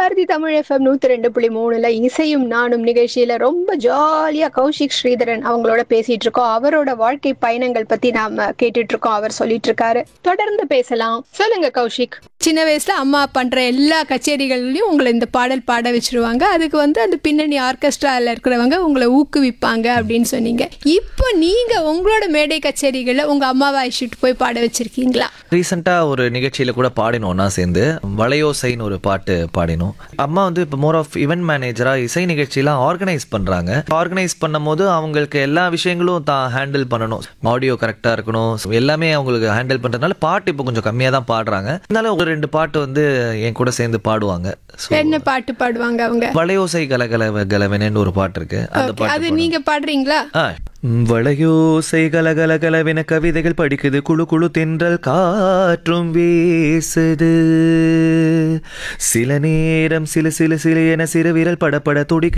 Bharathi Tamil FM நூத்தி ரெண்டு புள்ளி மூணுல இசையும் நானும் நிகழ்ச்சியில ரொம்ப ஜாலியா கௌஷிக் ஸ்ரீதரன் அவங்களோட பேசிட்டு இருக்கோம் அவரோட வாழ்க்கை பயணங்கள் பத்தி நாம கேட்டுட்டு இருக்கோம் அவர் சொல்லிட்டு இருக்காரு தொடர்ந்து பேசலாம் சொல்லுங்க கௌஷிக் சின்ன வயசுல அம்மா பண்ற எல்லா கச்சேரிகள்லயும் உங்களை இந்த பாடல் பாட வச்சிருவாங்க அதுக்கு வந்து அந்த பின்னணி ஆர்கெஸ்ட்ரால இருக்கிறவங்க உங்களை ஊக்குவிப்பாங்க அப்படின்னு சொன்னீங்க இப்போ நீங்க உங்களோட மேடை கச்சேரிகள்ல உங்க அம்மாவை அழைச்சிட்டு போய் பாட வச்சிருக்கீங்களா ரீசெண்டாக ஒரு நிகழ்ச்சியில கூட பாடினோம் ஒன்றா சேர்ந்து வளையோசைன்னு ஒரு பாட்டு பாடினோம் அம்மா வந்து இப்போ மோர் ஆஃப் இவெண்ட் மேனேஜராக இசை நிகழ்ச்சியெல்லாம் ஆர்கனைஸ் பண்ணுறாங்க ஆர்கனைஸ் பண்ணும்போது அவங்களுக்கு எல்லா விஷயங்களும் தான் ஹேண்டில் பண்ணணும் ஆடியோ கரெக்டாக இருக்கணும் So, எல்லாமே அவங்களுக்கு ஹேண்டில் பண்ணுறதுனால பாட்டு இப்போ கொஞ்சம் கம்மியாக தான் பாடுறாங்க இருந்தாலும் ஒரு ரெண்டு பாட்டு வந்து என் கூட சேர்ந்து பாடுவாங்க So, என்ன பாட்டு பாடுவாங்க அவங்க வளையோசை கலகல கலவெனன்னு ஒரு பாட்டு இருக்கு அந்த Okay, பாட்டு அது நீங்க பாடுறீங்களா ஆ. வளையோசை கலகல கலவென கவிதைகள் படிக்குது குழு குழு தென்றல் காற்றும் வீசுது சில நேரம் சில சில சில என சிறு விரல் படப்பட துடிக்குது